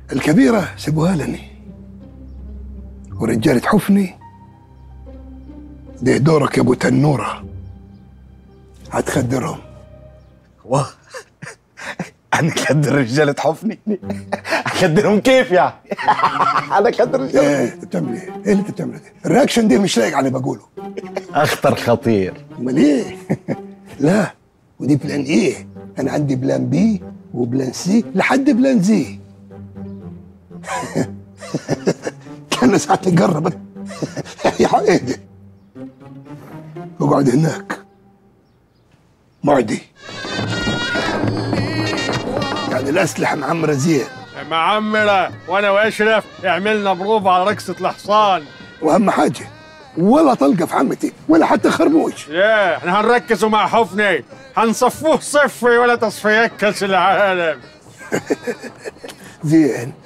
الكبيرة سيبوها لني ورجالة حفني ده دورك يا ابو تنورة هتخدرهم واه انا كدر رجاله حفني اكدرهم كيف يعني انا كدر رجاله ايه انت بتعمل ايه؟ ايه اللي انت بتعمله ده؟ الرياكشن ده مش لايق على اللي بقوله اخطر خطير امال ايه؟ لا ودي بلان ايه؟ انا عندي بلان بي وبلان سي لحد بلان زي كان ساعتها قربت يا حبيبي اقعد هناك معدي يعني الاسلحه معمره زين معمرة وانا واشرف عملنا بروفة على رقصة الحصان واهم حاجه ولا طلقه في عمتي ولا حتى خربوش يا احنا هنركزوا مع حفني هنصفوه صفي ولا تصفيات كاس العالم زين